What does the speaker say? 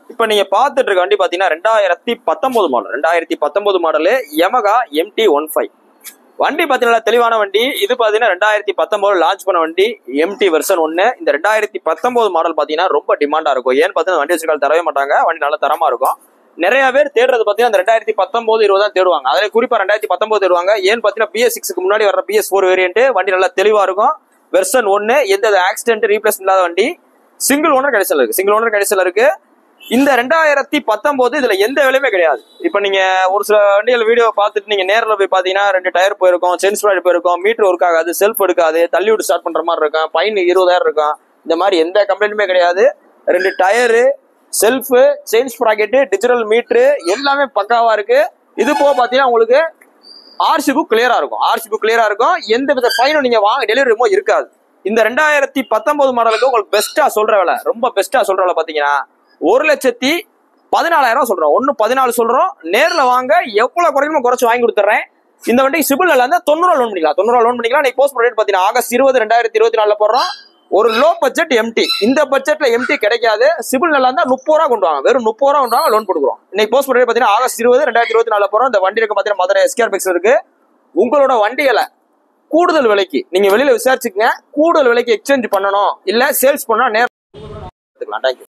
இப்போ நீங்க பார்த்துட்டு இருக்க வண்டி பாத்தீங்கன்னா ரெண்டாயிரத்தி பத்தொன்பது மாடல் ரெண்டாயிரத்தி பத்தொன்பது model Yamaha MT one five வண்டி பாத்தீங்கன்னா தெளிவான வண்டி இது பாத்தீங்கன்னா ரெண்டாயிரத்தி பத்தொன்பது லான்ச் பண்ண வண்டி எம்டி வெர்ஷன் ஒன்னு இந்த ரெண்டாயிரத்தி பத்தொன்பது மாடல் பாத்தீங்கன்னா ரொம்ப டிமாண்டா இருக்கும் ஏன்னு பாத்தீங்கன்னா வண்டி வச்சுக்கால் தரவே மாட்டாங்க வண்டி நல்ல தரமா இருக்கும் நிறைய பேர் தேடுறது பாத்தீங்கன்னா இந்த ரெண்டாயிரத்தி பத்தொன்பது இருபது தான் தேடுவாங்க அதில் குறிப்பா ரெண்டாயிரத்தி பத்தொன்பது தேடுவாங்க ஏன்னு பாத்தீங்கன்னா பிஎஸ் சிக்ஸ்க்கு முன்னாடி வர பிஎஸ் ஃபோர் வேரியன்ட் வண்டி நல்லா தெளிவா இருக்கும் வெர்ஷன் ஒன்னு எந்த ஆக்சிடென்ட் ரீப்ளேஸ் இல்லாத வண்டி சிங்கிள் ஓனர் கடைசியில் இருக்கு சிங்கிள் ஓனர் கடைசியில் இருக்கு இந்த ரெண்டாயிரத்தி பத்தொன்பது இதுல எந்த விலையுமே கிடையாது இப்ப நீங்க ஒரு சில வண்டிகள் வீடியோ பார்த்துட்டு நீங்க நேர்ல போய் பாத்தீங்கன்னா ரெண்டு டயர் போயிருக்கும் சென்ஸ் ப்ராய்டு போயிருக்கும் மீட்டர் ஒர்க் ஆகாது செல்ஃப் எடுக்காது தள்ளி விட்டு ஸ்டார்ட் பண்ற மாதிரி இருக்கும் பைன் இருபதாயிரம் இருக்கும் இந்த மாதிரி எந்த கம்ப்ளைண்ட்டுமே கிடையாது ரெண்டு tyre self chain sprocket digital meter எல்லாமே பக்காவா இருக்கு இது போக பாத்தீங்கன்னா உங்களுக்கு ஆர்சி புக் கிளியரா இருக்கும் ஆர்சி புக் கிளியரா இருக்கும் எந்த வித ஃபைனும் நீங்க வாங்க டெலிவரி இருக்காது இந்த ரெண்டாயிரத்தி பத்தொன்பது மாடலுக்கு உங்களுக்கு பெஸ்டா சொல்ற விலை ரொம்ப பெஸ்டா சொல்ற விலை பாத்தீங்கன்னா ஒரு லட்சத்தி பதினாலாயிரம் சொல்றோம் ஒன்னு பதினாலு சொல்றோம் நேர்ல வாங்க எவ்வளவு குறையுமோ குறைச்சு வாங்கி கொடுத்துறேன் இந்த வண்டிக்கு சிபில் நல்லா இருந்தா தொண்ணூறு லோன் பண்ணிக்கலாம் தொண்ணூறு லோன் பண்ணிக்கலாம் நீ போஸ்ட் ரேட் பாத்தீங்கன்னா ஆகஸ்ட் இருபது ரெண்டாயிரத்தி இருபத்தி நாலுல போடுறோம் ஒரு லோ பட்ஜெட் எம்டி இந்த பட்ஜெட்ல எம்டி கிடைக்காது சிபில் நல்லா இருந்தா முப்பது ரூபா கொண்டு வாங்க வெறும் முப்பது ரூபா கொண்டு வாங்க லோன் கொடுக்குறோம் இன்னைக்கு போஸ்ட் ரேட் பாத்தீங்கன்னா ஆகஸ்ட் இருபது ரெண்டாயிரத்தி இருபத்தி நாலுல போறோம் இந்த வண்டி இருக்கு பாத்தீங்கன்னா மதுரை எஸ்கேர் பெக்ஸ் இருக்கு உங்களோட வண்டிகளை கூடுதல் விலைக்கு நீங்க வெளியில விசாரிச்சுக்கங்க கூடுதல் விலைக்கு எக்ஸ்சேஞ்ச் பண்ணணும் இல்ல சேல்ஸ் பண்ணா நேரம் தேங்க்யூ